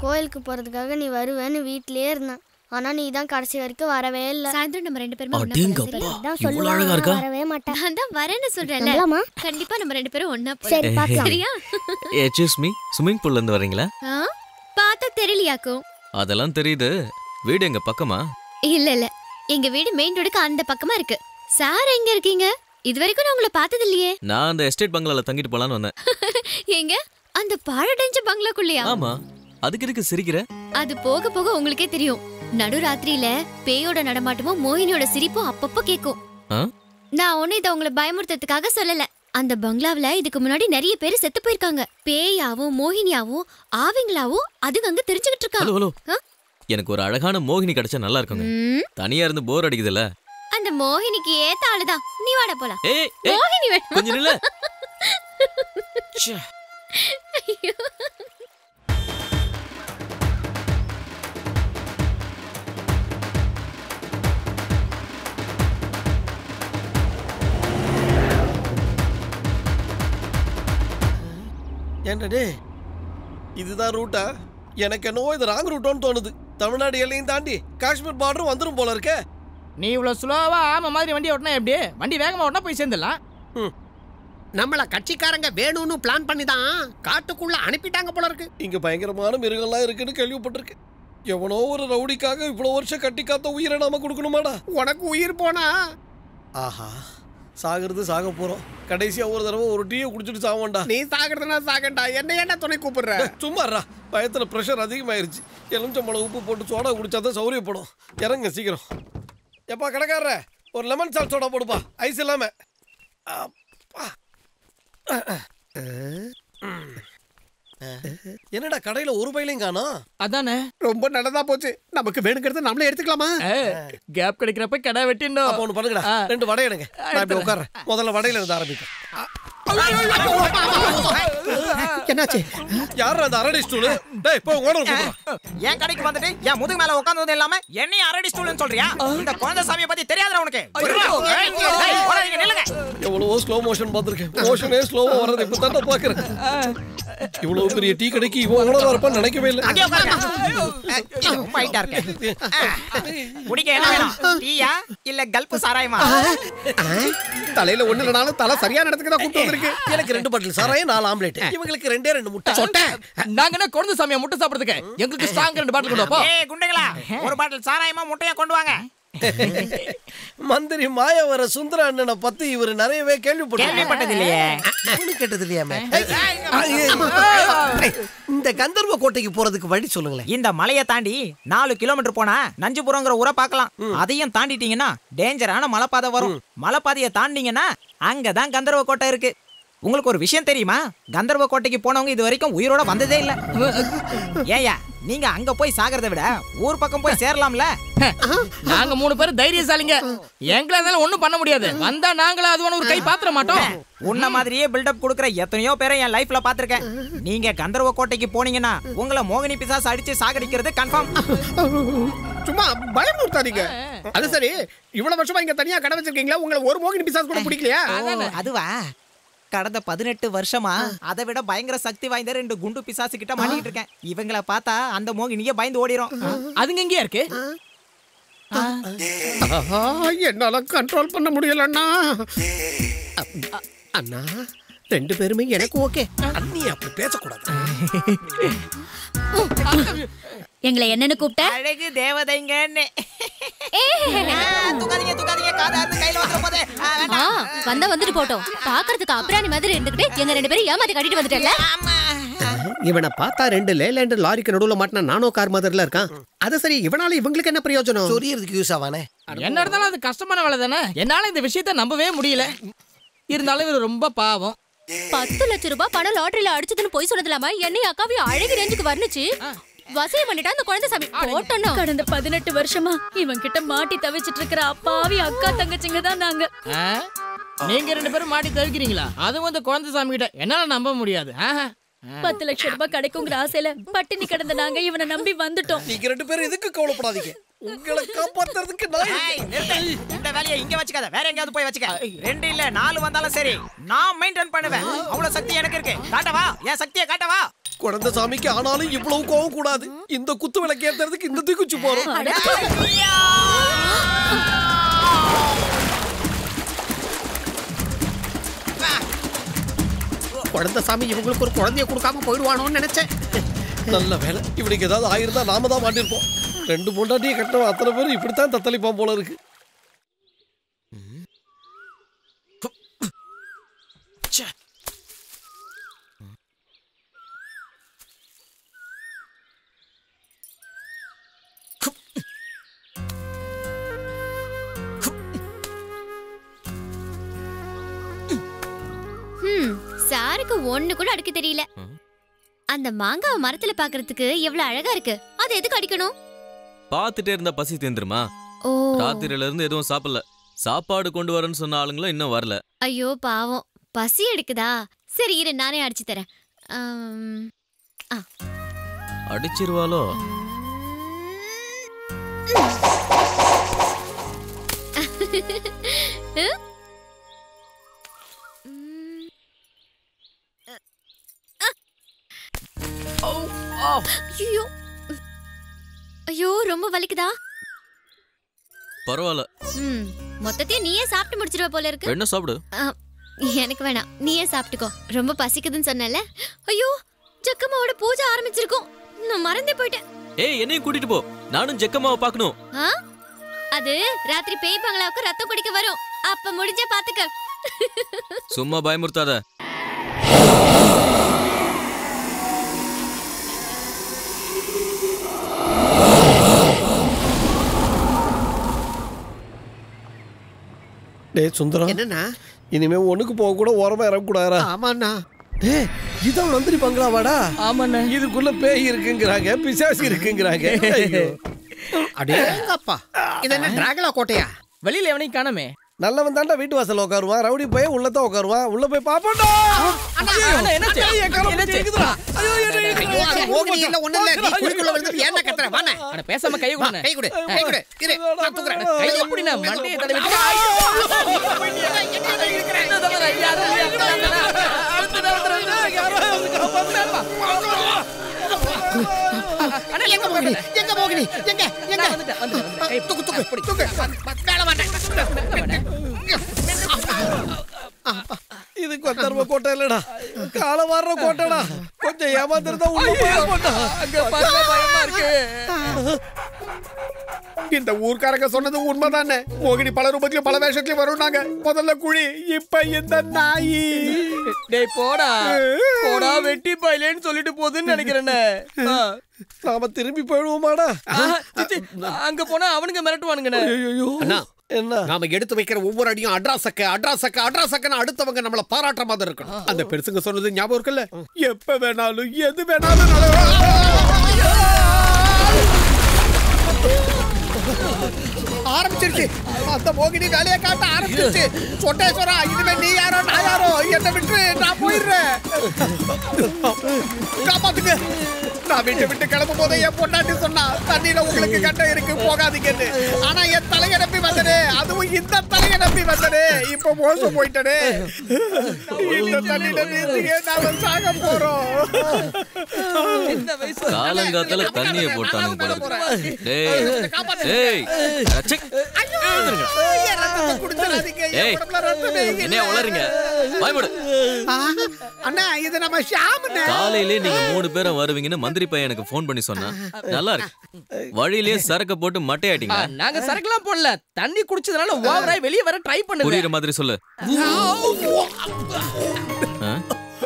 கோயிலுக்கு போறதுக்காக நீ வருவேன்னு வீட்லயே இருந்தான் ஆனா நீ தான் கடைசி வரைக்கும் வரவே இல்ல சாயந்தரம் நம்ம ரெண்டு பேரும் ஒண்ணா அடேங்கப்பா போலாம், அதான் இவ்வளவு அழகா இருக்கா வரவே மாட்டேன் சரியா? நான் தான் வரேன்னு சொல்றேன்ல நம்பலாமா? கண்டிப்பா நம்ம ரெண்டு பேரும் ஒண்ணா சரி போலாம் பார்க்கலாம் சரியா எக்ஸ்கியூஸ் மீ ஸ்விம்மிங் பூல்ல இருந்து வரீங்களா ஆ? பார்த்தா தெரியலையாக்கும் அதெல்லாம் தெரியுது வீடு எங்க பக்கமா இல்ல இல்ல எங்க வீடு மெயின் ரோடுக்கு அந்த பக்கமா இருக்கு சார் எங்க இருக்கீங்க இது வரைக்கும் நான் உங்களை பார்த்தது இல்லையே நான் அந்த எஸ்டேட் பங்களால தங்கிட்டு போலான்னு வந்தேன் எங்க அந்த பாழடைஞ்ச பங்களாக்குள்ளயா ஆமா அதுக்கு எதுக்கு சிரிக்கிற அது போக போக உங்களுக்கே தெரியும் நடுராத்திரியில பேயோட நடமாட்டமும் மோகினியோட சிரிப்பும் அப்பப்போ கேக்கும் ஆ? நான் ஒண்ணு இதை உங்களை பயமுறுத்துறதுக்காக சொல்லல அந்த பங்களாவுல இதுக்கு முன்னாடி நிறைய பேர் செத்து போயிருக்காங்க பேயாவும் மோகினியாவும் ஆவிங்களாவும் அதுங்க அங்க தெரிஞ்சுக்கிட்டு ஹலோ இருக்காங்க ஹலோ ஆ? எனக்கு ஒரு அழகான மோகினி கிடைச்சா நல்லா இருக்குங்க ம், தனியா இருந்து போர் அடிக்குதுல்ல அந்த மோகினிக்கு ஏத்த ஆளுதான் நீ வாட போலாம் ஏய் ஏய் மோகினி வேணும் கொஞ்சம் நில்ல ச்சே. ஐயோ. ஏன்டா இதுதான் ரூட்டா எனக்கு என்னவோ இது ராங் ரூட்டோன்னு தோணுது தமிழ்நாடு எல்லையும் தாண்டி காஷ்மீர் பார்டரும் வந்துரும் போல இருக்கே நீ இவ்வளவு ஸ்லோவா ஆம மாதிரி வண்டி ஓட்டினா எப்படி வண்டி வேகமா ஓட்டினா போய் சேர்ந்துடலாம் நம்மள கட்சிக்காரங்க வேணும்னு பிளான் பண்ணி தான் காட்டுக்குள்ள அனுப்பிட்டாங்க போல இருக்கு இங்க பயங்கரமான மிருகம்லாம் இருக்குன்னு கேள்விப்பட்டிருக்கேன் எவனோ ஒரு ரவுடிக்காக இவ்வளவு வருஷம் கட்டி காத்த உயிரை நாம கொடுக்கணுமாடா உனக்கு உயிர் போனா ஆஹா சாகிறது சாக போறோம் கடைசியா ஒரு தடவை ஒரு டீயை குடிச்சிட்டு சாவோண்டா நீ சாகிறதுனா சாகண்டா என்ன என்ன துணை கூப்பிடுற சும்மாறா பயத்துல ப்ரெஷர் அதிகமாயிருச்சு எலுமிச்சம்பழம் உப்பு போட்டு சோடா குடிச்சாதான் சௌரியப்படும் இறங்க சீக்கிரம் எப்பா கடைக்காரர ஒரு லெமன் சால்ட் சோடா போடுப்பா ஐஸ் இல்லாம அப்பா. என்னடா கடையில ஒரு பையிலையும் காணோம் அதானே ரொம்ப நல்லதா போச்சு நமக்கு வேணுங்கிறத நம்மளே எடுத்துக்கலாமா கேப் கிடைக்கிறப்ப கடை வெட்டிண்டோம் அப்ப ஒண்ணு பண்ணுங்கடா ஆ. ரெண்டு வடை எடுங்க நான் இப்படி உட்கார்றேன் முதல்ல வடையில இருந்து ஆரம்பிப்பேன் என்னாச்சு யார் அந்த அரடி ஸ்டூலு டேய் இப்போ ஓனர் கூப்பிடுறேன் என் கடைக்கு வந்துட்டு என் முதுகு மேல உட்கார்ந்தது இல்லாம என்னையும் அரடி ஸ்டூல்னு சொல்றியா இந்த குழந்தை சாமியை பத்தி தெரியாதுடா உனக்கு ஏய், ஏய், ஓடாதீங்க, நில்லுங்க எவ்வளவோ ஸ்லோ மோஷன் பார்த்துருக்கேன் மோஷனே ஸ்லோவா வர்றது இப்போ தான் பார்க்குறேன் இவ்வளவு பெரிய டீ கடைக்கு இவன் ஓனரா இருப்பான்னு நினைக்கவே இல்லை அங்கே உட்காருங்க அஹ், ரொம்ப ஹைட்டா இருக்கு குடிக்க என்ன வேணும் டீயா இல்ல கல்ப்பு சாராயமா தலையில ஒண்ணு இல்லனாலும் தலை சரியான இடத்துக்கு தான் கூப்பிட்டு வந்திருக்கு எனக்கு ரெண்டு பாட்டில் சாராயம் நாலு ஆம்லேட் இவங்களுக்கு ரெண்டே ரெண்டு முட்டை சொட்டை நாங்க என்ன குழந்தை சாமியா முட்டை சாப்பிடுறதுக்கு எங்களுக்கு ஸ்ட்ராங் ரெண்டு பாட்டில் கொண்டு வாப்பா ஏய் குண்டைகளா ஒரு பாட்டில் சாராயமா முட்டையா கொண்டு வாங்க மந்திரி மாயவர சுந்தர அண்ணனை பத்தி இவர் நிறையவே கேள்விப்பட்டிருக்கேன் கேள்விப்பட்டது இல்லையே ஒண்ணும் கேட்டது இல்லையாமே இந்த கந்தர்வ கோட்டைக்கு போறதுக்கு வழி சொல்லுங்களேன் இந்த மலையை தாண்டி நாலு கிலோமீட்டர் போனா நஞ்சுபுரங்கிற ஊரை பார்க்கலாம் அதையும் தாண்டிட்டீங்கன்னா டேஞ்சரான மலைப்பாதை வரும் மலைப்பாதையை தாண்டிங்கன்னா அங்கதான் கந்தர்வ கோட்டை இருக்கு உங்களுக்கு ஒரு விஷயம் தெரியுமா கந்தர்வ கோட்டைக்கு போனவங்க இது வரைக்கும் உயிரோட வந்ததே இல்ல ஏயா நீங்க அங்க போய் சாகிறத விட ஊர் பக்கம் போய் சேரலாம்ல நாங்க மூணு பேரும் தைரியசாலிங்க எங்களா இருந்தாலும் ஒண்ணும் பண்ண முடியாது வந்தா நாங்களா அதுவான ஒரு கை பாத்திர மாட்டோம் உன்ன மாதிரியே பில்டப் கொடுக்குற எத்தனையோ பேரை என் லைஃப்ல பாத்திருக்கேன் நீங்க கந்தர்வ கோட்டைக்கு போனீங்கன்னா உங்களை மோகினி பிசாசு அடிச்சு சாகடிக்கிறது கன்ஃபார்ம் சும்மா பயமுறுத்தாதீங்க அது சரி இவ்வளவு வருஷமா இங்க தனியா கடை வச்சிருக்கீங்களா உங்களை ஒரு மோகினி பிசாஸ் கூட பிடிக்கலையா அதுவா கடந்த பதினெட்டு வருஷமா அதை விட பயங்கர சக்தி வாய்ந்த ரெண்டு குண்டு பிசாசு கிட்ட மாட்டிக்கிட்டு இருக்கேன் இவங்கள பார்த்தா அந்த மோகினியே பயந்து ஓடிரும் அதுங்க எங்கேயா இருக்கு ஆஹா, என்னால கண்ட்ரோல் பண்ண முடியலண்ணா அ- அண்ணா ரெண்டு பேருமே எனக்கு ஓகே அண்ணி அப்படி பேசக்கூடாது எங்களை என்னன்னு கூப்பிட்ட அழகு தேவதைங்கன்னு ஆ, தூக்காதீங்க தூக்காதீங்க காதா இருந்து கையில வந்துற போதே ஆ, ஆ, வேண்டாம். வந்தா வந்துட்டு போட்டோம் பாக்குறதுக்கு அப்புறாணி மாதிரி இருந்துகிட்டு எங்க ரெண்டு பேரும் ஏமாத்தி கட்டிட்டு வந்துட்டல ஆமா. இவனை பார்த்தா ரெண்டு லேலேண்டு லாரிக்கு நடுவுல மாட்டின நானோ கார் மாதிரில இருக்கான் அது சரி இவனால இவங்களுக்கு என்ன பிரயோஜனம் சொரியறதுக்கு யூஸ் ஆவானே என்ன இருந்தாலும் அது கஷ்டமான வேலை தானே என்னால இந்த விஷயத்த நம்பவே முடியல இருந்தாலும் இவர் ரொம்ப பாவம் பத்து லட்ச ரூபாய் பணம் லாட்டரியில அடிச்சதுன்னு போய் சொன்னது இல்லாம என்னை அக்காவையும் அழகு ரேஞ்சுக்கு வர்ணிச்சு வசதி பண்ணிட்டா அந்த குழந்தை சாமி போட்டோம் கடந்த பதினெட்டு வருஷமா இவன் கிட்ட மாட்டி தவிச்சிட்டு இருக்கிற அப்பாவி அக்கா தங்கச்சிங்க தான் நாங்க ஆ? நீங்க ரெண்டு பேரும் மாட்டி தவிக்கிறீங்களா அதுவும் இந்த குழந்தை சாமி கிட்ட என்னால நம்ப முடியாது ஆஹா. ஆ. பத்து லட்சம் ரூபாய் கிடைக்குங்கிற ஆசையில பட்டினி கிடந்த நாங்க இவனை நம்பி வந்துட்டோம் நீங்க ரெண்டு பேரும் எதுக்கு கவலைப்படாதீங்க உங்களை காப்பாத்துறதுக்கு நான் ஏய், நிறுத்து. இந்த வேலையை இங்க வச்சுக்காத வேற எங்கேயாவது போய் வச்சுக்க ரெண்டு இல்ல நாலு வந்தாலும் சரி நான் மெயின்டைன் பண்ணுவேன் அவ்வளவு சக்தி எனக்கு இருக்கு காட்டவா என் சக்தியை காட்டவா குழந்தை சாமிக்கு ஆனாலும் இவ்வளவு கோவம் கூடாது இந்த குத்து விளக்கு ஏத்துறதுக்கு இந்த தூக்குச்சு போறோம் குழந்தை சாமி இவங்களுக்கு ஒரு குழந்தைய கொடுக்காம போயிடுவானோன்னு நினைச்சேன் நல்ல வேலை இவனுக்கு ஏதாவது ஆயிருந்தா நாம தான் மாட்டிருப்போம் ரெண்டு மூண்டாட்டியை கட்டணும் அத்தனை பேர் இப்படித்தான் தத்தளிப்பான் போல இருக்கு ஹம், சாருக்கு ஒண்ணு கூட அடிக்க தெரியல ம். அந்த மாங்காவை மரத்துல பாக்குறதுக்கு எவ்வளவு அழகா இருக்கு அது எதுக்கு அடிக்கணும் பார்த்துட்டே இருந்தா பசி தேந்துருமா ஓ ராத்திரியில இருந்து எதுவும் சாப்பிடல சாப்பாடு கொண்டு வரேன்னு சொன்ன ஆளுங்களும் இன்னும் வரல ஐயோ பாவம் பசி எடுக்குதா சரி இரு நானே அடிச்சு தரேன் ஆம், அடிச்சிருவாளோ ம். ஐயோ ஐயோ ரொம்ப வலிக்குதா பரவாயில்ல ம் மொத்தத்தையும் நீயே சாப்பிட்டு முடிச்சிருவ போல இருக்கு என்ன சாப்பிடு ஆ, எனக்கு வேணாம் நீயே சாப்பிட்டுக்கோ ரொம்ப பசிக்குதுன்னு சொன்னல ஐயோ ஜக்கம்மாவோட பூஜை ஆரம்பிச்சிருக்கோம் நான் மறந்தே போயிட்டேன் ஏய் என்னையும் கூட்டிட்டு போ நானும் ஜெக்கம்மாவை பார்க்கணும் ஆ அது ராத்திரி பேய் பங்களாவுக்கு ரத்தம் குடிக்க வரும் அப்ப முடிஞ்ச பாத்துக்க சும்மா பயமுறுத்தாத டேய் சுந்தரம் என்னண்ணா இனிமே ஒண்ணுக்கு போக கூட ஓரமா இறங்கக்கூடாதா ஆமாண்ணா டேய் இதான் மந்திரி பங்களாவாடா ஆமாண்ணே இதுக்குள்ள பேய் இருக்குங்கிறாங்க பிசாசு இருக்குங்கிறாங்க ஐயோ. அடே அப்பா இது என்ன டிராகலா கோட்டையா வெளியில எவனையும் காணமே நல்லவன் தாண்டா வீட்டு வாசல்ல உட்காருவான் ரவுடி பையன் உள்ளதான் உட்காருவான் உள்ள போய் பாப்போம்டா அண்ணா, என்னாச்சு? என்னாச்சு? மோகினி இல்ல ஒண்ணு இல்ல நீ குழிக்குள்ள விழுந்து ஏன்டா கத்துற வாண்ணே அட பேசாம கை வா, கொடுண்ணே கை கொடு கை கொடு இரு நான் தூக்குறேன் கை எப்படிண்ணா மண்டையை தடவி எங்க மோகினி எங்க மோகினி எங்க எங்க வந்துட்டேன், வந்துட்டேன், வந்துட்டேன். கை தூக்கு தூக்கு தூக்கு மேல வாண்ணே இது கொத்தர்ம கோட்டை இல்லடா கால வாடுற கோட்டைடா கொஞ்சம் ஏமாத்திருந்தா உள்ள போய் போட்டா பயமா இருக்கு இந்த ஊர்க்காரங்க சொன்னது உண்மைதானே மோகினி பல ரூபத்திலும் பல வேஷத்திலும் வரும்னாங்க முதல்ல குழி இப்ப இந்த நாயி டேய் போடா போடா வெட்டி பாயிலேன்னு சொல்லிட்டு போகுதுன்னு நினைக்கிறேன்னு ஆ. நாம திரும்பி போயிடுவோமாடா ஆ, சிச்சி, அங்க போனா அவனுங்க மிரட்டுவானுங்கண்ணே ஐயோ அண்ணா என்ன நாம எடுத்து வைக்கிற ஒவ்வொரு அடியும் அட்ராசக்க அட்ராசக்க அட்ராசக்கன்னு அடுத்தவங்க நம்மள பாராட்டுற மாதிரி இருக்கணும் அந்த பெருசுங்க சொன்னது ஞாபகம் இருக்குல்ல எப்ப வேணாலும் எது வேணாலும் ஆரம்பிச்சிருச்சு அந்த மோகினி வேலையை காட்ட ஆரம்பிச்சிருச்சு சொட்டேஸ்வரா இனிமே நீ யாரோ நான் யாரோ என்ன விட்டு நான் போயிடுறேன் காப்பாத்துங்க நான் வீட்டை விட்டு கிளம்பும் போதே என் பொண்டாட்டி சொன்னா தண்ணியில உங்களுக்கு கட்டம் இருக்கு போகாதீங்கன்னு ஆனா என் தலையை நம்பி வந்தனே அதுவும் இந்த தலையை நம்பி வந்தனே இப்ப மோசம் போயிட்டனே இந்த தண்ணியில நீந்தியே நாம சாக போறோம் இந்த வயசு காலங்காத்தால தண்ணியை போட்டானுங்க போல இருக்கு. டேய் டேய் அச்சே. என் ரத்தத்தை குடிச்சிடாதீங்க. என் ஏய் உடம்புல ரத்தமே இல்லை. என்னையா உளறீங்க பயப்படு ஆ, அண்ணா இது நம்ம ஷாமுண்ணே காலையிலே நீங்க மூணு பேரும் வருவீங்கன்னு மந்திரி பையன் எனக்கு ஃபோன் பண்ணி சொன்னா நல்லா இருக்கு வழியிலேயே சரக்க போட்டு ஆ, மட்டையாட்டிங்க நாங்க சரக்குலாம் போடல தண்ணி குடிச்சதுனால ஓவராய் வெளியே வர ட்ரை பண்ணுது புரியுற மாதிரி சொல்லு ஆ?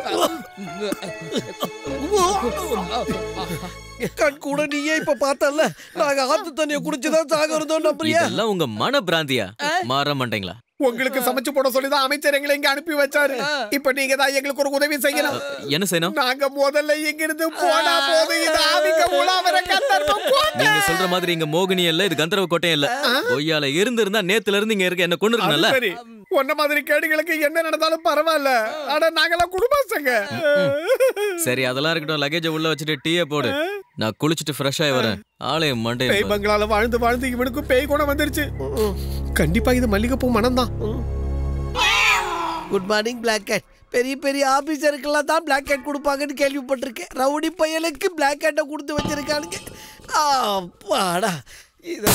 கண் கூட நீயே இப்ப பார்த்தல நாங்க ஆத்து தண்ணியை குடிச்சுதான் சாக இருந்தோம் நம்புறியா இதெல்லாம் உங்க மன பிராந்தியா மாற மாட்டீங்களா உங்களுக்கு சமைச்சு போட சொல்லிதான் அமைச்சர் எங்களை இங்க அனுப்பி வச்சாரு இப்ப நீங்க தான் எங்களுக்கு ஒரு உதவி செய்யணும் என்ன செய்யணும் நாங்க முதல்ல இங்க இருந்து போனா போதும் இது ஆவிக்க உலாவர கந்தர்வம் போட்ட நீங்க சொல்ற மாதிரி இங்க மோகினி இல்ல இது கந்தர்வ கோட்டையும் இல்ல பொய்யால இருந்து இருந்தா நேத்துல இருந்து இங்க இருக்க என்ன கொண்டு இருக்கணும்ல சரி உன்ன மாதிரி கேடுகளுக்கு என்ன நடந்தாலும் பரவாயில்ல ஆனா நாங்கெல்லாம் குடும்பஸ்தங்க சரி அதெல்லாம் இருக்கட்டும் லக்கேஜ உள்ள வச்சுட்டு டீயை போடு நான் குளிச்சுட்டு ஃப்ரெஷ் ஆகி வரேன் ஆலயம் மண்டே பேய் பங்களால வாழ்ந்து வாழ்ந்து இவனுக்கும் பேய் குணம் வந்துருச்சு கண்டிப்பா இது மல்லிகைப்பூ மனம் தான் குட் மார்னிங் பிளாக் கேட் பெரிய பெரிய ஆபீசருக்கெல்லாம் தான் பிளாக் ஹேட் கொடுப்பாங்கன்னு கேள்விப்பட்டிருக்கேன் ரவுடி பையனுக்கு பிளாக் ஹேட்டை கொடுத்து வச்சிருக்கானுங்க அப்பாடா இதை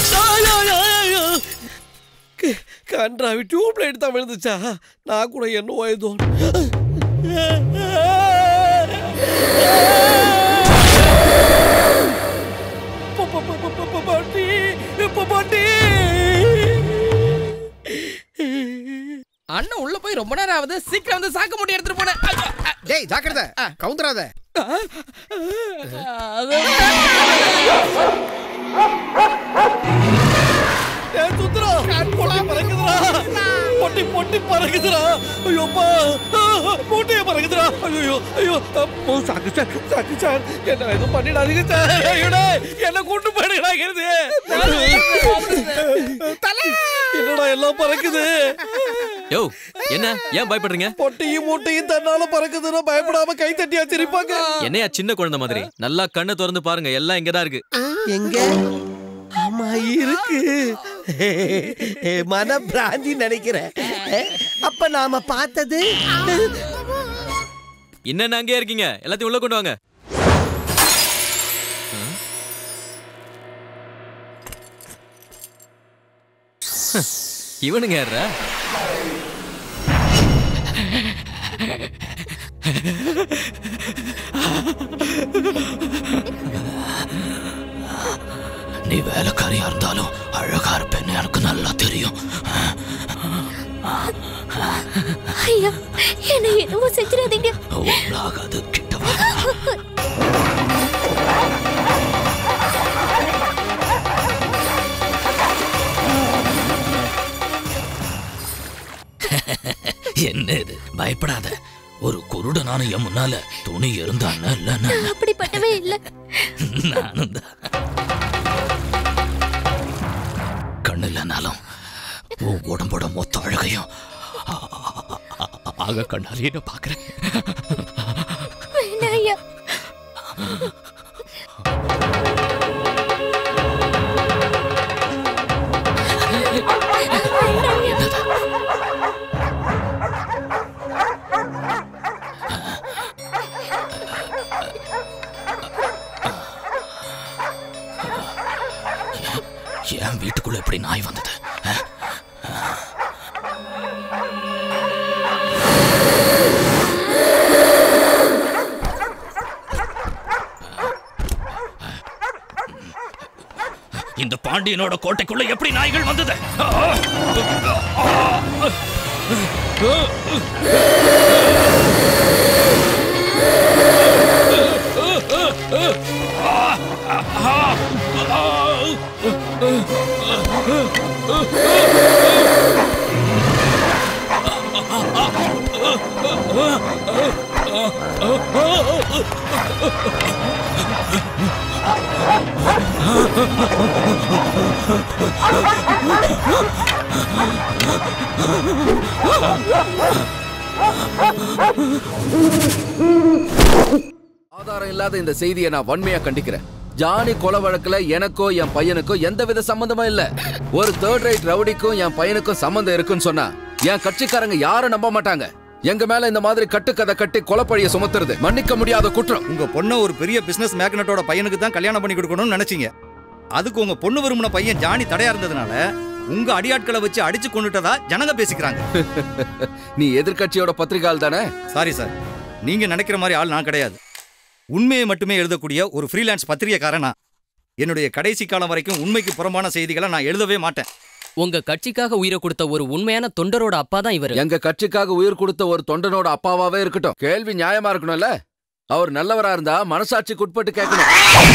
கன்றாவி டியூப் லைட் தான் விழுந்துச்சா நான் கூட என்ன ஏதோ பாட்டி பாட்டி அண்ணன் உள்ள போய் ரொம்ப நேரம் ஆகுது சீக்கிரம் வந்து சாக்கு மூட்டை எடுத்துட்டு போனேன் ஐயோ, அ, டேய் ஜாக்கிரதை கவுந்துராத அது- ஏய், சுந்தரா, பொட்டி பறக்குதுடா. பொட்டி பொட்டி பறக்குதுடா. ஐயோப்பா. மூட்டையே பறக்குதுடா. ஐயோ, ஐயோ. அப்போ, சாக்கு சார், சாக்கு சார். என்ன எதுவும் பண்ணிடாதீங்க சார். ஐயோடா, என்ன கூட்டு போயிடுறாங்கிறது. என்னடா எல்லாம் பறக்குது யோ என்ன ஏன் பயப்படுறீங்க பொட்டியும் மூட்டையும் தன்னால பறக்குதுன்னா பயப்படாம கை தட்டியா சிரிப்பாங்க என்னையா சின்ன குழந்தை மாதிரி நல்லா கண்ணை திறந்து பாருங்க எல்லாம் இங்கதான் இருக்கு எங்க ஆமா இருக்கு மன பிராந்தி நினைக்கிறேன் அப்ப நாம பார்த்தது என்னென்ன அங்கேயே இருக்கீங்க எல்லாத்தையும் உள்ள கொண்டு வாங்க ஆ? இவனுங்க யாரா நீ வேலைக்காரியா இருந்தாலும் அழகா இருப்பேன்னு எனக்கு நல்லா தெரியும் ஐயா என்ன எதுவும் செஞ்சிடாதீங்க ஒன்றாகாது கிட்ட வா என்ன இது பயப்படாத ஒரு குருடனான என் முன்னால துணி இருந்தான்னு இல்ல நான் அப்படிப்பட்டவே இல்ல நானும் தான் கண்ணு இல்லைனாலும் உன் உடம்போட மொத்த அழகையும் ஆ- ஆ- ஆக கண்ணாலே நான் பாக்குறேன் வேணாம் ஐயா என் வீட்டுக்குள்ள எப்படி நாய் வந்தது ஆ? இந்த பாண்டியனோட கோட்டைக்குள்ள எப்படி நாய்கள் வந்தது ஆ! ஆதாரம் இல்லாத இந்த செய்தியை நான் வன்மையா கண்டிக்கிறேன் ஜானி கொலை வழக்குல எனக்கோ என் பையனுக்கோ எந்தவித சம்பந்தமும் இல்ல ஒரு தேர்ட் ரைட் ரவுடிக்கும் என் பையனுக்கும் சம்பந்தம் இருக்குன்னு சொன்னா என் கட்சிக்காரங்க யாரும் நம்ப மாட்டாங்க எங்க மேல இந்த மாதிரி கட்டுக்கதை கட்டி கொலைப்பழிய சுமத்துறது மன்னிக்க முடியாத குற்றம் உங்க பொண்ணை ஒரு பெரிய பிசினஸ் மேக்னட்டோட பையனுக்கு தான் கல்யாணம் பண்ணி கொடுக்கணும்னு நினைச்சீங்க அதுக்கு உங்க பொண்ணு விரும்பின பையன் ஜானி தடையா இருந்ததுனால உங்க அடியாட்களை வச்சு அடிச்சு கொண்டுட்டதா ஜனங்க பேசிக்கிறாங்க நீ எதிர்க்கட்சியோட பத்திரிகால் தானே சாரி சார் நீங்க நினைக்கிற மாதிரி ஆள் நான் கிடையாது உண்மையை மட்டுமே எழுதக்கூடிய ஒரு ஃப்ரீலான்ஸ் பத்திரிகைக்காரனா என்னுடைய கடைசி காலம் வரைக்கும் உண்மைக்கு புறம்பான செய்திகளை நான் எழுதவே மாட்டேன் உங்க கட்சிக்காக உயிரை கொடுத்த ஒரு உண்மையான தொண்டரோட அப்பா தான் இவரு எங்க கட்சிக்காக உயிர் கொடுத்த ஒரு தொண்டனோட அப்பாவாவே இருக்கட்டும் கேள்வி நியாயமா இருக்கணும்ல அவர் நல்லவரா இருந்தா மனசாட்சிக்கு உட்பட்டு கேட்கணும்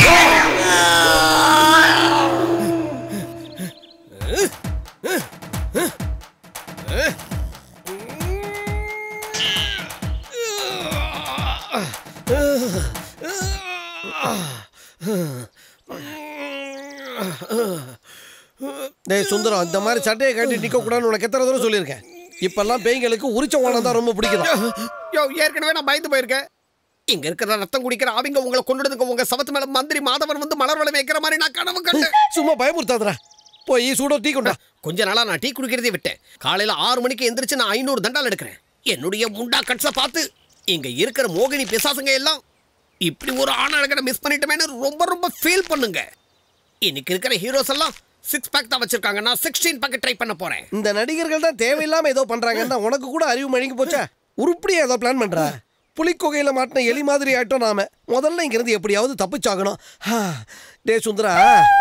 டேய் சுந்தரம் இந்த மாதிரி சட்டையை கட்டி நிக்க கூடாதுன்னு உனக்கு எத்தனை தடவை சொல்லியிருக்கேன் இப்பெல்லாம் பேய்களுக்கு உரிச்ச ஓனம் தான் ரொம்ப பிடிக்குது யோ ஏற்கனவே நான் பயந்து போயிருக்கேன் இங்க இருக்கிற ரத்தம் குடிக்கிற அவங்க உங்களை கொண்டுடுதுங்க உங்க சவத்து மேல மந்திரி மாதவன் வந்து மலர் வளம் வைக்கிற மாதிரி நான் கனவு கண்டேன் சும்மா பயமுறுத்தாதடா போய் சூடோ டீ கொண்டா கொஞ்ச நாளா நான் டீ குடிக்கிறதே விட்டேன் காலையில ஆறு மணிக்கு எந்திரிச்சு நான் ஐநூறு தண்டால் எடுக்கிறேன் என்னுடைய முண்டா கட்ஸ பார்த்து இங்க இருக்கிற மோகினி பிசாசுங்க எல்லாம் இப்படி ஒரு ஆணழகனை மிஸ் பண்ணிட்டோமேனு ரொம்ப ரொம்ப ஃபீல் பண்ணுங்க இன்னைக்கு இருக்கிற ஹீரோஸ் எல்லாம் சிக்ஸ் பேக் தான் வச்சிருக்காங்க நான் சிக்ஸ்டீன் பேக் ட்ரை பண்ண போறேன் இந்த நடிகர்கள் தான் தேவையில்லாம ஏதோ பண்றாங்கன்னா உனக்கு கூட அறிவு மழுங்கி போச்சா உருப்படியா ஏதோ பிளான் பண்றா புலிக்கொகையில மாட்டின எலி மாதிரி ஆயிட்டோம் நாம முதல்ல இங்க இருந்து எப்படியாவது தப்பிச்சாகணும் ஹா, டேய் சுந்தரா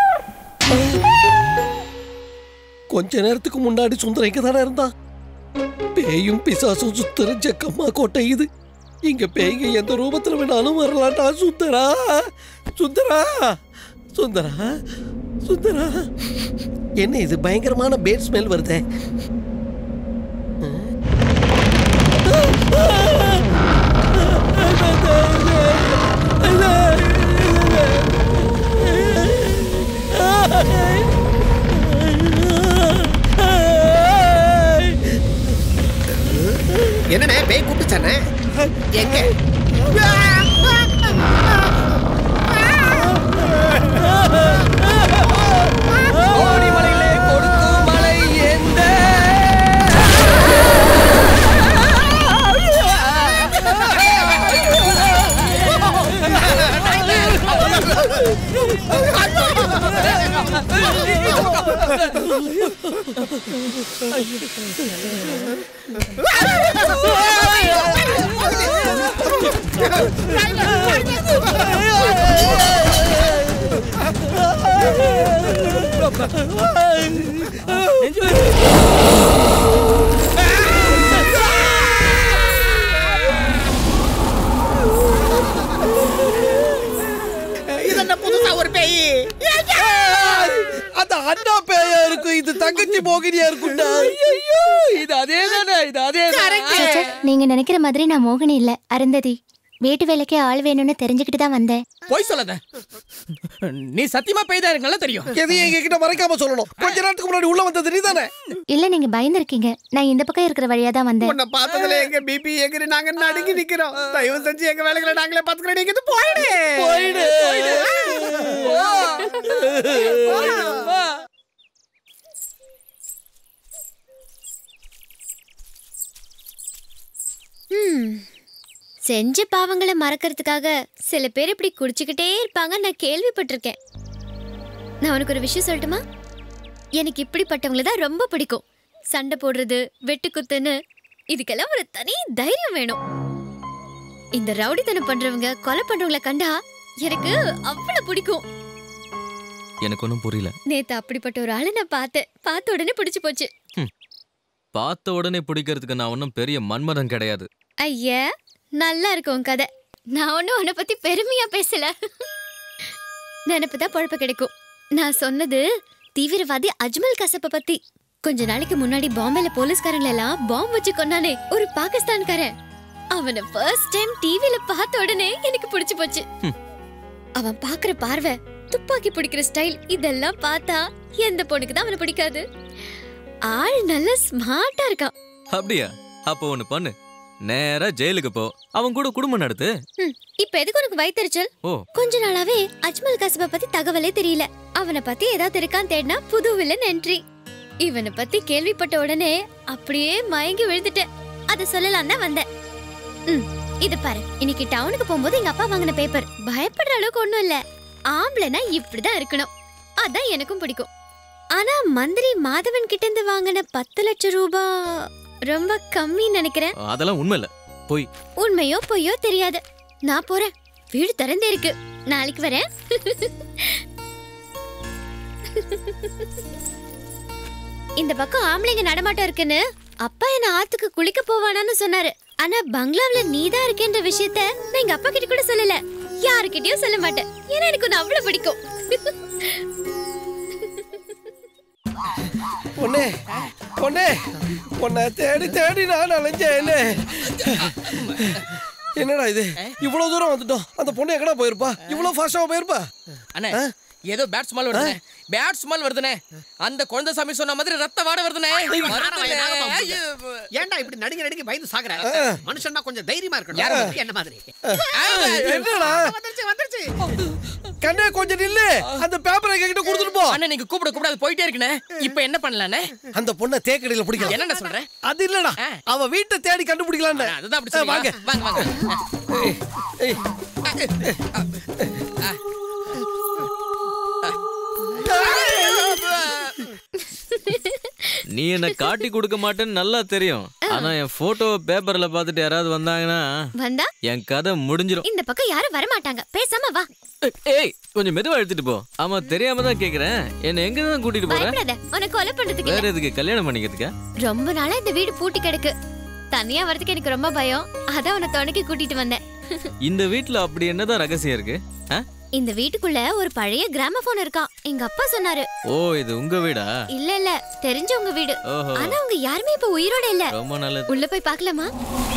கொஞ்ச நேரத்துக்கு முன்னாடி சுந்தரம் இங்க தானே இருந்தான் பேயும் பிசாசும் சுத்துற ஜக்கம்மா கோட்டை இது இங்க பேய்ங்க எந்த ரூபத்துல வேணாலும் வரலாம்டா சுந்தரா சுந்தரா சுந்தரா சுந்தரா என்ன இது பயங்கரமான பேட் ஸ்மெல் வருதே என்னண்ணே பேய் கூப்பிட்டுச்சானே எங்க ஓடிமலையிலே கொடுக்கும் மலை எந்த இது என்ன புதுசா ஒரு பேய் அந்த அண்ணா பேயா இருக்கும் இது தங்கச்சி மோகினியா இருக்கும்டா ஐயோ இது அதே தானே இது அதே சச்சா, நீங்க நினைக்கிற மாதிரி நான் மோகினி இல்ல அருந்ததி வீட்டு வேலைக்கு ஆள் வேணும்னு தெரிஞ்சுக்கிட்டு தான் வந்தேன் போய் சொல்லாத நீ சத்தியமா பேய் தான் எனக்கு நல்லா தெரியும் எதையும் எங்க கிட்ட மறைக்காம சொல்லணும் கொஞ்ச நேரத்துக்கு முன்னாடி உள்ள வந்தது நீ தானே இல்ல நீங்க பயந்துருக்கீங்க நான் இந்த பக்கம் இருக்கிற வழியா தான் வந்தேன் உன்னை பார்த்ததுல எங்க பிபி எகிரி நாங்க நடுங்கி நிக்கிறோம் தயவு செஞ்சு எங்க வேலைகளை நாங்களே பாத்துக்கிறோம் நீங்க இது போயிடு போயிடு ம். செஞ்ச பாவங்களை மறக்கிறதுக்காக சில பேர் இப்படி குடிச்சுக்கிட்டே இருப்பாங்க நான் கேள்விப்பட்டிருக்கேன் நான் உனக்கு ஒரு விஷயம் சொல்லட்டுமா எனக்கு இப்படிப்பட்டவங்கள தான் ரொம்ப பிடிக்கும் சண்டை போடுறது வெட்டு குத்துன்னு இதுக்கெல்லாம் ஒரு தனி தைரியம் வேணும் இந்த ரவுடித்தனம் பண்றவங்க கொலை பண்றவங்கள கண்டா எனக்கு அவ்வளவு பிடிக்கும் எனக்கு ஒன்றும் புரியல நேத்து அப்படிப்பட்ட ஒரு ஆளை நான் பார்த்தேன் பார்த்த உடனே பிடிச்சு போச்சு பார்த்த உடனே பிடிக்கிறதுக்கு நான் ஒன்றும் பெரிய மன்மதன் கிடையாது ஐயா நல்லா இருக்கும் உன் கதை நான் ஒன்றும் உன்னை பத்தி பெருமையா பேசல நினப்பு தான் பொழப்பு கிடைக்கும் நான் சொன்னது தீவிரவாதி அஜ்மல் கசப்ப பத்தி கொஞ்ச நாளைக்கு முன்னாடி பாம்பேல போலீஸ்காரங்களை எல்லாம் பாம்பு வச்சு கொண்டானே ஒரு பாகிஸ்தான்காரன் அவனை ஃபர்ஸ்ட் டைம் டிவில பார்த்த உடனே எனக்கு பிடிச்சு போச்சு அவன் பாக்குற பார்வை துப்பாக்கி பிடிக்கிற ஸ்டைல் இதெல்லாம் பார்த்தா எந்த பொண்ணுக்கு தான் அவனை பிடிக்காது ஆள் நல்ல ஸ்மார்ட்டா இருக்கான் அப்படியா அப்போ ஒன்று பண்ணு நேரா ஜெயிலுக்கு போ அவன் கூட குடும்பம் நடத்து ம், இப்ப எதுக்கு உனக்கு வயித்தெரிச்சல் ஓ கொஞ்ச நாளாவே அஜ்மல் கசப பத்தி தகவலே தெரியல அவனை பத்தி ஏதாவது இருக்கான்னு தேடினா புது வில்லன் என்ட்ரி இவனை பத்தி கேள்விப்பட்ட உடனே அப்படியே மயங்கி விழுந்துட்டேன் அத சொல்லலாம் தான் வந்தேன் ம், இது பாரு இன்னைக்கு டவுனுக்கு போகும்போது எங்க அப்பா வாங்கின பேப்பர் பயப்படுற அளவுக்கு ஒண்ணும் இல்ல ஆம்பளைனா இப்படிதான் இருக்கணும் அதான் எனக்கும் பிடிக்கும் ஆனா மந்திரி மாதவன் கிட்ட இருந்து வாங்கின பத்து லட்சம் ரூபாய் ரொம்ப கம்மின்னு நினைக்கிறேன் அதெல்லாம் உண்மை இல்லை போய் உண்மையோ பொய்யோ தெரியாது நான் போறேன் வீடு திறந்தே இருக்கு நாளைக்கு வரேன் இந்த பக்கம் ஆம்பளைங்க நடமாட்டம் இருக்குன்னு அப்பா என்ன ஆத்துக்கு குளிக்க போவானான்னு சொன்னாரு ஆனா பங்களாவுல நீதான் இருக்கேன்ற விஷயத்த நான் எங்க அப்பா கிட்ட கூட சொல்லல யாருக்கிட்டயும் சொல்ல மாட்டேன் ஏன்னா எனக்கு உன்னை அவ்வளவு பிடிக்கும் பொண்ணே பொண்ணே பொண்ணை தேடி தேடி நான் அலைஞ்சேனே என்னடா இது இவ்வளவு தூரம் வந்துட்டோம் அந்த பொண்ணு எங்கடா போயிருப்பா இவ்வளவு ஃபாஸ்டா போயிருப்பா அண்ணே ஏதோ பேட் ஸ்மெல் வருதுனே பேட் ஸ்மெல் வருதுனே அந்த குழந்தை சாமி சொன்ன மாதிரி ரத்த வாட வருதுனே வருதுனே. ஐயோ. ஏன்டா இப்படி நடுங்க நடுங்க பயந்து சாகுற மனுஷன்னா கொஞ்சம் தைரியமா இருக்கணும் யாரு? என்ன மாதிரி என்னடா வந்துருச்சு வந்துருச்சு கண்ணே கொஞ்சம் நில்லு அந்த பேப்பரை என்கிட்ட கொடுத்துட்டு போ அண்ணா நீங்க கூப்பிட கூப்பிட அது போயிட்டே இருக்குண்ணே இப்போ என்ன பண்ணலாண்ணே அந்த பொண்ணை தேக்கடியில பிடிக்கலாம் என்னண்ணே சொல்ற அது இல்லடா அவ வீட்டை தேடி கண்டுபிடிக்கலாம் அதுதான் அப்படி சொல்றீங்களா? வாங்க வாங்க வாங்க நீ என்ன காட்டி கொடுக்க மாட்டேன்னு நல்லா தெரியும் ஆனா என் போட்டோ பேப்பர்ல பார்த்துட்டு யாராவது வந்தாங்கன்னா வந்தா என் கதை முடிஞ்சிரும் இந்த பக்கம் யாரும் வர மாட்டாங்க பேசாம வா ஏய் கொஞ்சம் மெதுவா எடுத்துட்டு போ ஆமா தெரியாம தான் கேக்குறேன் என்ன எங்க தான் கூட்டிட்டு போற பயப்படாத உனக்கு கொலை பண்றதுக்கு வேற இல்ல. எதுக்கு கல்யாணம் பண்ணிக்கிறதுக்கா ரொம்ப நாளா இந்த வீடு பூட்டி கிடக்கு தனியா வரதுக்கு எனக்கு ரொம்ப பயம் அதான் உன்னை துணைக்கு கூட்டிட்டு வந்தேன் இந்த வீட்ல அப்படி என்னதான் ரகசியம் இருக்கு ஆ? இந்த வீட்டுக்குள்ள ஒரு பழைய கிராமபோன் இருக்கா எங்க அப்பா சொன்னாரு ஓ இது உங்க வீடா இல்ல இல்ல தெரிஞ்சவங்க வீடு ஓஹோ. ஆனா அவங்க யாருமே இப்ப உயிரோட இல்ல ரொம்ப நல்லது உள்ள போய் பார்க்கலாமா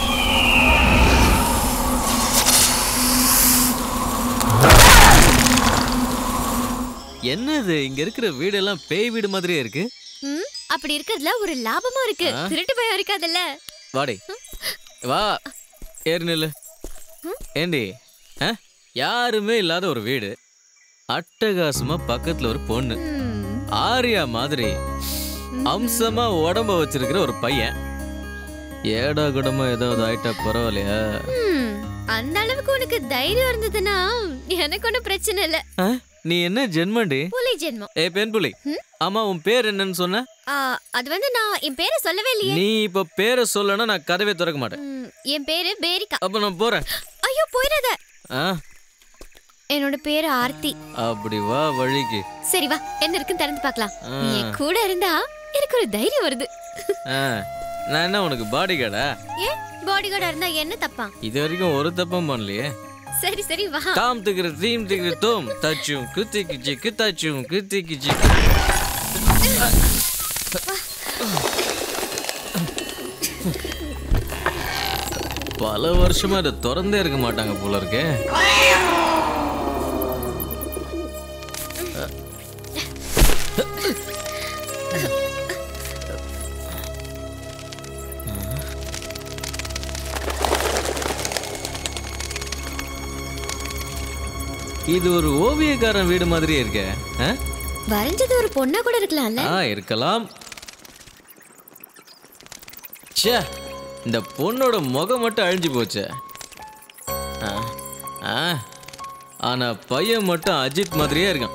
என்னது இங்க இருக்கிற வீடெல்லாம் பேய் வீடு மாதிரியே இருக்கு ம் அப்படி இருக்கிறதுல ஒரு லாபமும் இருக்கு ஆ? திருட்டு பயம் இருக்காதுல்ல வாடி வா ஏறு நில்லு ஏண்டி ஆ? யாருமே இல்லாத ஒரு வீடு அட்டகாசமா பக்கத்துல ஒரு பொண்ணு ஆரியா மாதிரி அம்சமா உடம்ப வச்சிருக்கிற ஒரு பையன் ஏடா குடமா ஏதாவது ஆயிட்டா பரவாயில்லையா ம், அந்த அளவுக்கு உனக்கு தைரியம் இருந்ததுன்னா எனக்கு ஒண்ணும் பிரச்சனை இல்ல ஆ? நீ என்ன ஜென்மண்டி புலி ஜென்மம் ஏ பெண் புலி ஆமா உன் பேர் என்னன்னு சொன்ன ஆ, அது வந்து நான் என் பேரை சொல்லவே இல்லையே நீ இப்ப பேரை சொல்லனா நான் கதவே திறக்க மாட்டேன் ம், என் பேரு பேரிகா அப்ப நான் போறேன் ஐயோ போயிடாத ஆ என்னோட பேரு ஆர்த்தி அப்படி வா வழிக்கு சரி வா என்ன இருக்குன்னு திறந்து பார்க்கலாம் ஆ. நீ என் கூட இருந்தா எனக்கு ஒரு தைரியம் வருது ஆ, நான் என்ன உனக்கு பாடி கார்டா ஏன் பாடி கார்டா இருந்தா என்ன தப்பா இது வரைக்கும் ஒரு தப்பும் பண்ணலையே சரி சரி வா தாம் திக்கிற தீம் திக்கிற தோம் தச்சும் குத்திக்கு சிக்கு தச்சும் குத்திக்கு சிக்கு பல வருஷமா இதை திறந்தே இருக்க மாட்டாங்க போல இருக்கே இது ஒரு ஓவியக்காரன் வீடு மாதிரியே இருக்கே ஆ? வரைஞ்சது ஒரு பொண்ணா கூட இருக்கலாம்ல ஆ இருக்கலாம் ச்சே இந்த பொண்ணோட முகம் மட்டும் அழிஞ்சு போச்சே ஆ, ஆ, ஆனா பையன் மட்டும் அஜித் மாதிரியே இருக்கான்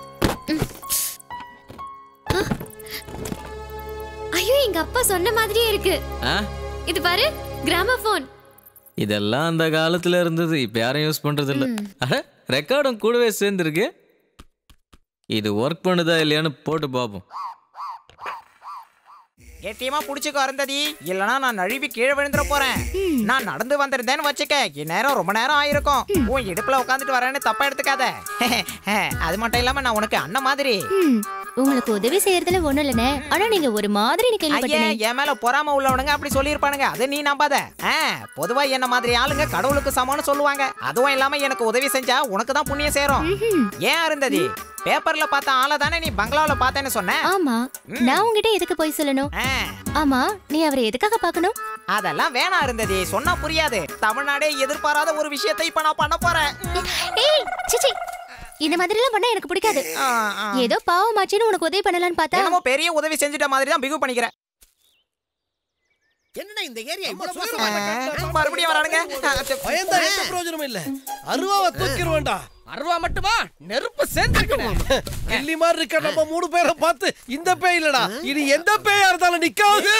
ஐயோ எங்க அப்பா சொன்ன மாதிரியே இருக்கு ஆ இது பாரு கிராமபோன் இதெல்லாம் அந்த காலத்துல இருந்தது இப்ப யாரும் யூஸ் பண்றது இல்ல அட ரெக்கார்டும் கூடவே சேர்ந்துருக்கு இது ஒர்க் பண்ணுதா இல்லையான்னு போட்டு பார்ப்போம் கெட்டியமா புடிச்சுக்கோ அருந்ததி இல்லனா நான் நழுவி கீழே விழுந்துற போறேன் நான் நடந்து வந்திருந்தேன்னு வச்சுக்க இந்நேரம் ரொம்ப நேரம் ஆயிருக்கும் உன் இடுப்புல உட்காந்துட்டு வரேன்னு தப்பா எடுத்துக்காத அது மட்டும் இல்லாம நான் உனக்கு அண்ணன் மாதிரி ம், உங்களுக்கு உதவி செய்யறதுல ஒண்ணும் இல்லனே ஆனா நீங்க ஒரு மாதிரி ஐயே கேள்விப்பட்டேனே என் மேல பொறாம உள்ளவனுங்க அப்படி சொல்லியிருப்பானுங்க அதை நீ நம்பாத ஆ, பொதுவா என்ன மாதிரி ஆளுங்க கடவுளுக்கு சமம்னு சொல்லுவாங்க அதுவும் இல்லாம எனக்கு உதவி செஞ்சா உனக்கு தான் புண்ணியம் சேரும் ஏன் அருந்ததி பேப்பர்ல பார்த்த ஆளை தானே நீ பங்களாவுல பார்த்தேன்னு சொன்ன ஆமா நான் உங்ககிட்ட எதுக்கு போய் சொல்லணும் ஆமா நீ அவரை எதுக்காக பார்க்கணும் அதெல்லாம் வேணாம் இருந்தது சொன்னா புரியாது தமிழ்நாடே எதிர்பாராத ஒரு விஷயத்தை இப்ப நான் பண்ண போறேன் ஏய் சிச்சி இந்த மாதிரி எல்லாம் பண்ணா எனக்கு பிடிக்காது ஏதோ பாவமாச்சுன்னு உனக்கு உதவி பண்ணலாம்னு பார்த்தா என்னமோ பெரிய உதவி செஞ்சுட்ட மாதிரி தான் பிகு பண்ணிக்கிறேன் என்னடா இந்த ஏரியா இவ்வளவு ஆ, மறுபடியும் வரானுங்க பயந்தா எந்த பிரயோஜனமும் இல்ல அருவாவை தூக்கிடுவேன்டா அருவா மட்டுமா நெருப்பு சேர்ந்துருக்கணும் கில்லி மாதிரி இருக்க நம்ம மூணு பேரை பார்த்து இந்த பேய் இல்லடா இனி எந்த பேயா இருந்தாலும் நிக்காது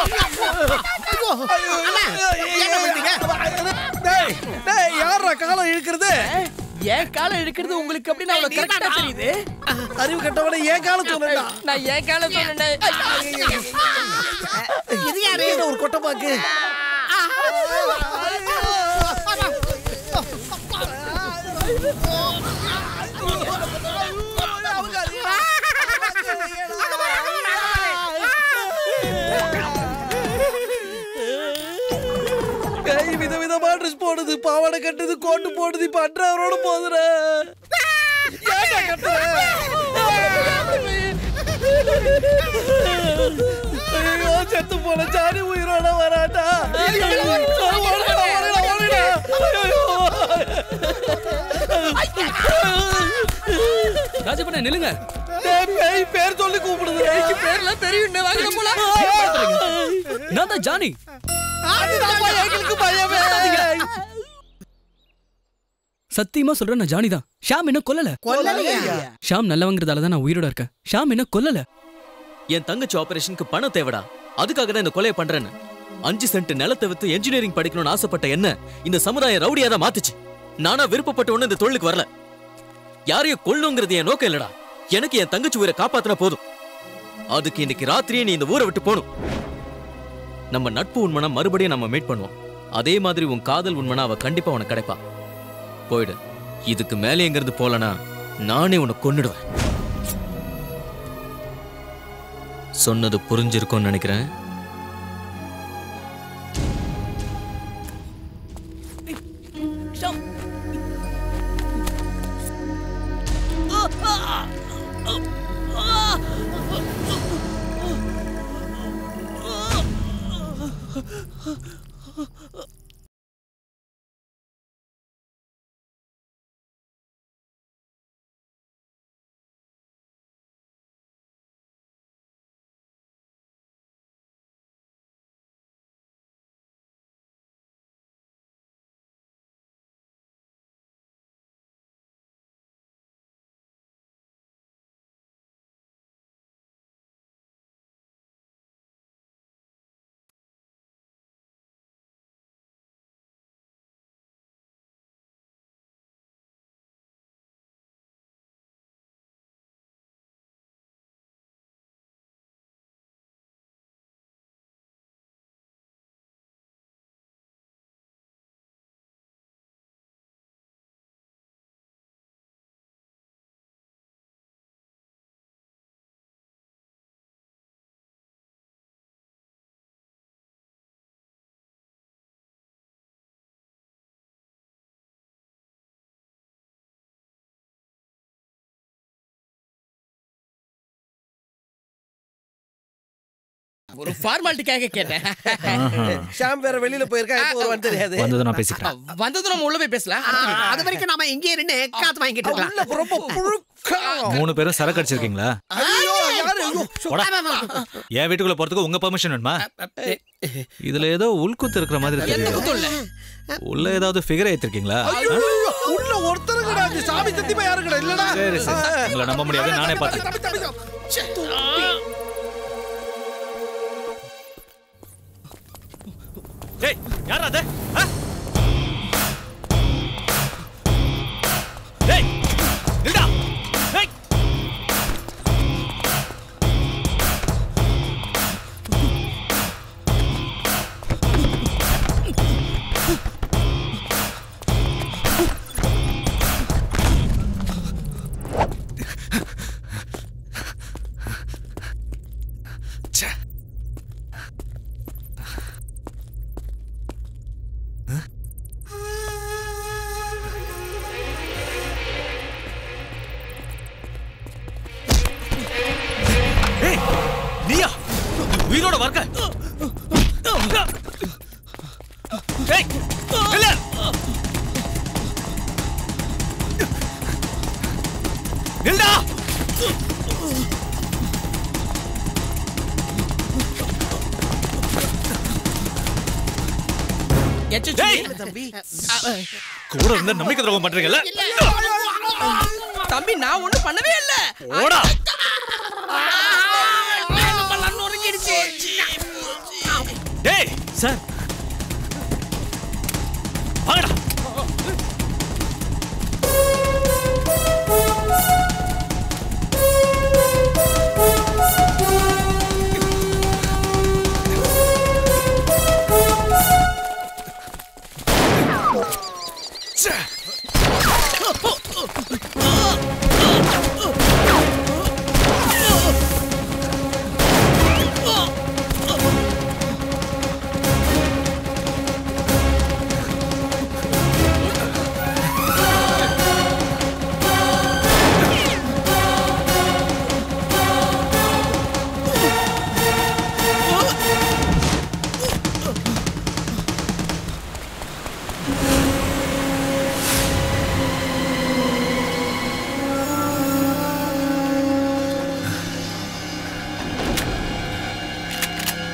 டேய் டேய் யாரா காலம் இழுக்கிறது என் காலம் இழுக்கிறது உங்களுக்கு அப்படின்னு அவ்வளவு கரெக்டா தெரியுது அறிவு கட்டவன ஏன் காலம் சொன்னா நான் என் காலம் சொன்னேன் இது யாரு ஒரு கொட்டப்பாக்கு கை விதவிதமா ட்ரெஸ் போடுது பாவாடை கட்டுது கோட்டு போடுது இப்ப அன்றாவரோட போதுற ஏன்டா கட்டுற ஐயோ செத்து போன ஜானி உயிரோட வராட்டா ஓடுடா, ஓடுடா, ஓடுடா. ஐயோ. ராஜபண்ண நில்லுங்க டேய், பேய் பேர் சொல்லி கூப்பிடுது பேய்க்கு பேர்லாம் தெரியும் வாங்க போலாம் நான் தான் ஜானி அதுதான்ப்பா எங்களுக்கு பயமே சத்தியமா சொல்றேன் நான் ஜானி தான் ஷாம் என்ன கொல்லல கொல்லலையா? ஷாம் நல்லவங்கிறதால தான் நான் உயிரோட இருக்கேன் ஷாம் என்ன கொல்லல என் தங்கச்சி ஆபரேஷனுக்கு பணம் தேவைடா அதுக்காக தான் இந்த கொலையை பண்றேன்னு அஞ்சு சென்ட் நிலத்தை வித்து என்ஜினியரிங் படிக்கணும்னு ஆசைப்பட்ட என்ன இந்த சமுதாயம் ரவுடியா தான் மாத்துச்சு நானா விருப்பப்பட்ட ஒண்ணு இந்த தொழிலுக்கு வரல யாரையும் கொல்லுங்கிறது என் நோக்கம் இல்லடா எனக்கு என் தங்கச்சி உயிரை காப்பாத்தினா போதும் அதுக்கு இன்னைக்கு ராத்திரியே நீ இந்த ஊரை விட்டு போகணும் நம்ம நட்பு உண்மனா மறுபடியும் நம்ம மீட் பண்ணுவோம் அதே மாதிரி உன் காதல் உண்மனா அவ கண்டிப்பா உனக்கு கிடைப்பா போயிடு இதுக்கு மேலே எங்கிருந்து போலனா நானே உன்னை கொன்னுடுவேன் சொன்னது புரிஞ்சிருக்கும்னு நினைக்கிறேன் ஒரு ஃபார்மாலிட்டிக்காக கேட்டேன் ஷாம் வேற வெளியில போயிருக்கா எப்போ வருவான்னு தெரியாது வந்ததும் நான் பேசிக்கிறேன் வந்ததும் நம்ம உள்ள போய் பேசலாம் அது வரைக்கும் நாம இங்கே இருந்து காத்து வாங்கிட்டு இருக்கலாம் உள்ள ரொம்ப புழுக்கா மூணு பேரும் சரக்கு அடிச்சிருக்கீங்களா ஐயோ யாரு ஐயோ போடா. என் வீட்டுக்குள்ள போறதுக்கு உங்க பெர்மிஷன் வேணுமா இதுல ஏதோ உள்குத்து இருக்கிற மாதிரி எந்த தெரியுது குத்தம் இல்ல உள்ள ஏதாவது ஃபிகர் ஏத்திருக்கீங்களா ஐயோ உள்ள ஒருத்தர் கிடையாது சாமி சத்தியமா யாரு கிடையாது இல்லடா சரி சரி உங்களை நம்ப முடியாது நானே பார்த்தேன் தம்பி, தம்பி, தம்பி. டேய் யாரா அது ஆ? டேய் நில்டா டேய் ஏய் நீயா உயிரோட வரக்க ஏய் இல்ல நில்டா எச்சச்சி தம்பி கூட இருந்த நம்பிக்கை துரோகம் பண்றீங்கல்ல தம்பி நான் ஒண்ணும் பண்ணவே இல்ல ஓடா பண்ணலாம் நொறுங்கிடுச்சு டேய் சார் வாங்கடா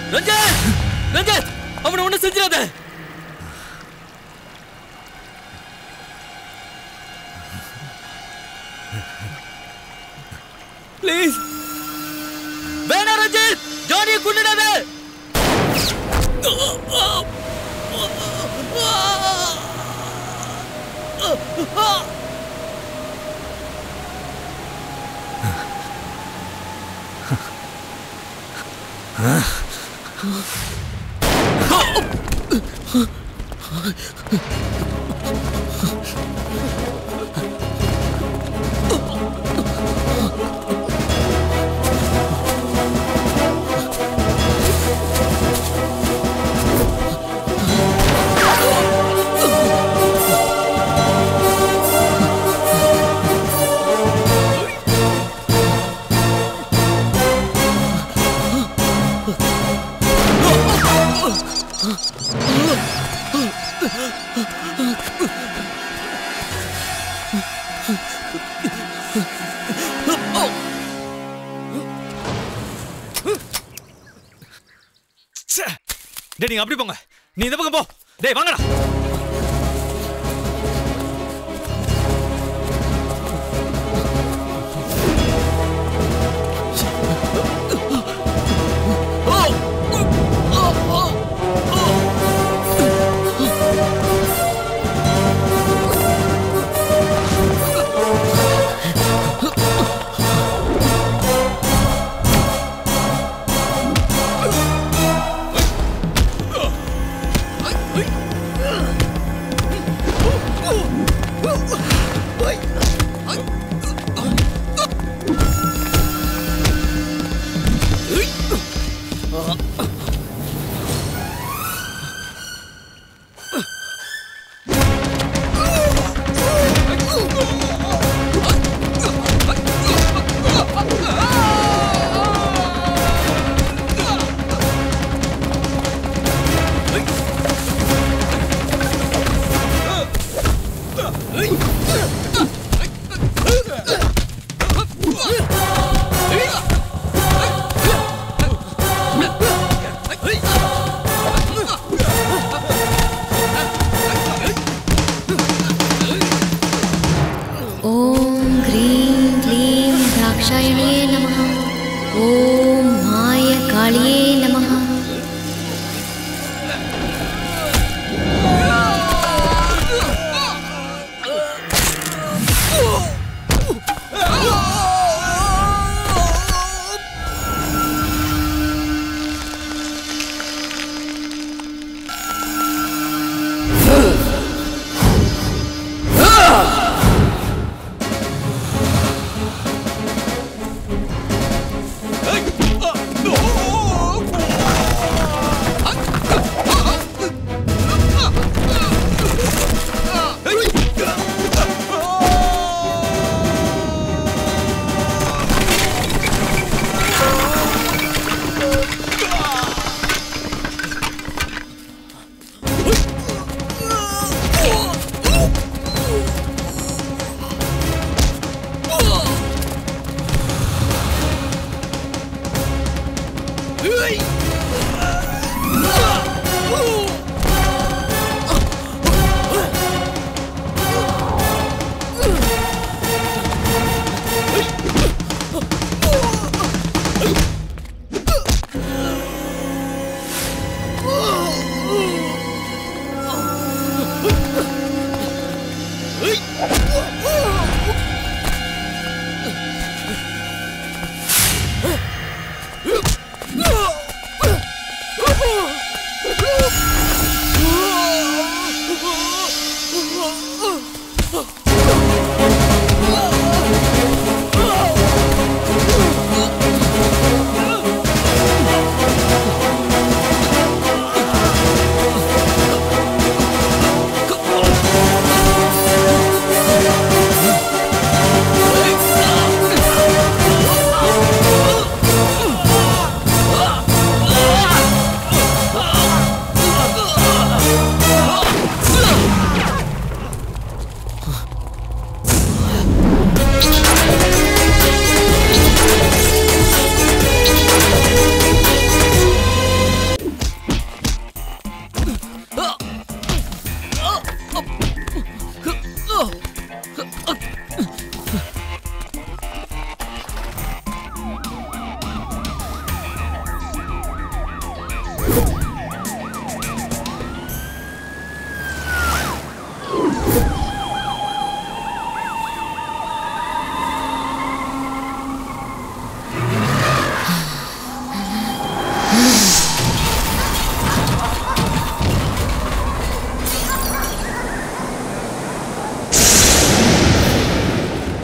ரஞ்சித் ரஞ்சித் அவனை ஒண்ணு செஞ்சிடாத ப்ளீஸ் வேணா ரஞ்சித் ஜானியை கொண்டுடாத ச்சே. டேய் நீங்க அப்படி போங்க நீ இந்த பக்கம் போ டேய் வாங்கடா ॐ ह्रीं क्लीं दाक्षायण्ये नमः ॐ मायकाळ्ये नमः Ah!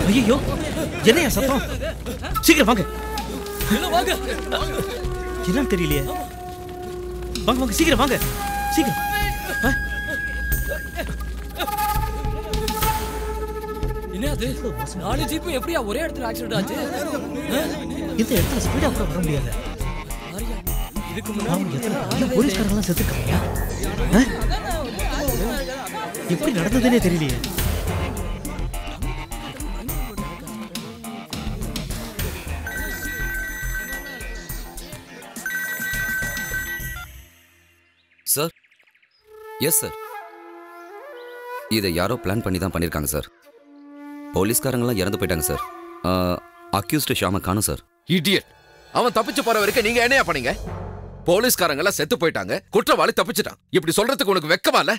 ஐயோ என்னையா சத்தம் சீக்கிரம் வாங்க வாங்க என்னன்னு தெரியலையே வாங்க வாங்க சீக்கிரம் வாங்க சீக்கிரம் ஆ? என்ன அது நாலு ஜீப்பும் எப்படியா ஒரே இடத்துல ஆக்சிடென்ட் ஆச்சு ஆ? இந்த இடத்துல ஸ்பீடா கூட வர முடியாது இதுக்கு ஆமா, எத்தனை ஐயோ, போலீஸ்காரங்களாம் செத்துருக்காங்க எப்படி நடந்ததுன்னே தெரியலையே சார் எஸ் சார் இதை யாரோ பிளான் பண்ணி தான் பண்ணியிருக்காங்க சார் போலீஸ்காரங்களாம் இறந்து போயிட்டாங்க சார் அக்யூஸ்டு ஷாம காணும் சார் இடியட் அவன் தப்பிச்சு போற வரைக்கும் நீங்க என்னையா பண்ணீங்க போலீஸ்காரங்க எல்லாம் செத்து போயிட்டாங்க குற்றவாளி தப்பிச்சிட்டான் இப்படி சொல்றதுக்கு உனக்கு வெக்கமா இல்ல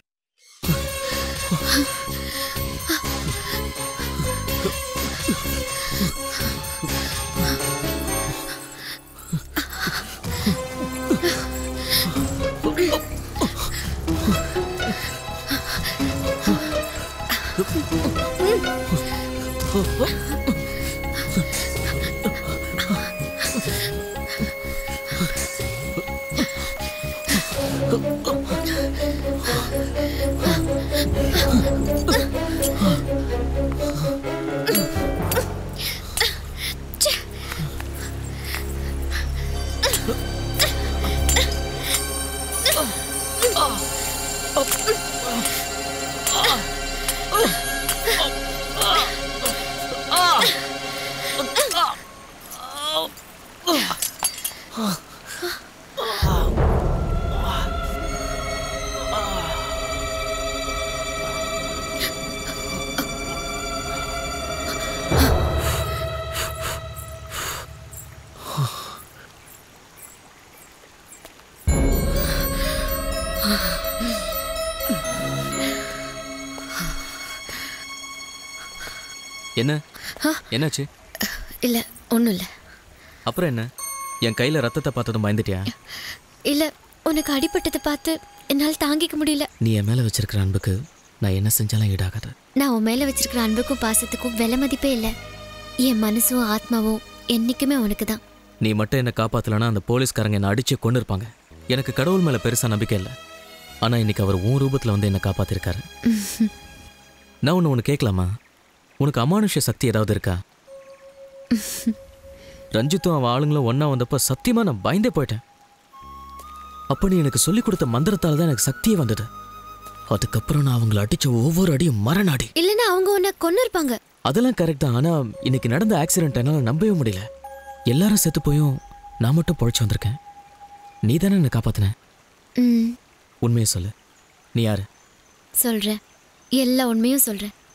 என்ன என்னாச்சு இல்ல ஒண்ணும் இல்ல அப்புறம் என்ன என் கையில ரத்தத்தை பார்த்ததும் பயந்துட்டியா இல்ல உனக்கு அடிபட்டதை பார்த்து என்னால் தாங்கிக்க முடியல நீ என் மேல வச்சிருக்கிற அன்புக்கு நான் என்ன செஞ்சாலும் ஈடாகாது நான் உன் மேல வச்சிருக்கிற அன்புக்கும் பாசத்துக்கும் விலை மதிப்பே இல்ல என் மனசும் ஆத்மாவும் என்னைக்குமே உனக்கு தான் நீ மட்டும் என்ன காப்பாத்தலனா அந்த போலீஸ்காரங்க என்ன அடிச்சு கொண்டு இருப்பாங்க எனக்கு கடவுள் மேல பெருசா நம்பிக்கை இல்லை ஆனா இன்னைக்கு அவர் உன் ரூபத்துல வந்து என்ன காப்பாத்திருக்காரு நான் ஒன்று ஒன்று கேட்கலாமா உனக்கு அமானுஷ்ய சக்தி ஏதாவது இருக்கா ரஞ்சித்தும் அவன் ஆளுங்களும் ஒண்ணா வந்தப்ப சத்தியமா நான் பயந்தே போயிட்டேன் அப்ப நீ எனக்கு சொல்லிக் கொடுத்த மந்திரத்தால தான் எனக்கு சக்தியே வந்தது அதுக்கப்புறம் நான் அவங்கள அடிச்ச ஒவ்வொரு அடியும் மரணாடி இல்லைன்னா அவங்க உன்னை கொன்னு இருப்பாங்க அதெல்லாம் கரெக்ட் தான் ஆனா இன்னைக்கு நடந்த ஆக்சிடென்ட் என்னால நம்பவே முடியல எல்லாரும் செத்து போயும் நான் மட்டும் பொழைச்சு வந்திருக்கேன் நீ தானே என்னை காப்பாத்தின ம் உண்மையை சொல்லு நீ யாரு சொல்றேன் எல்லா உண்மையும் சொல்றேன்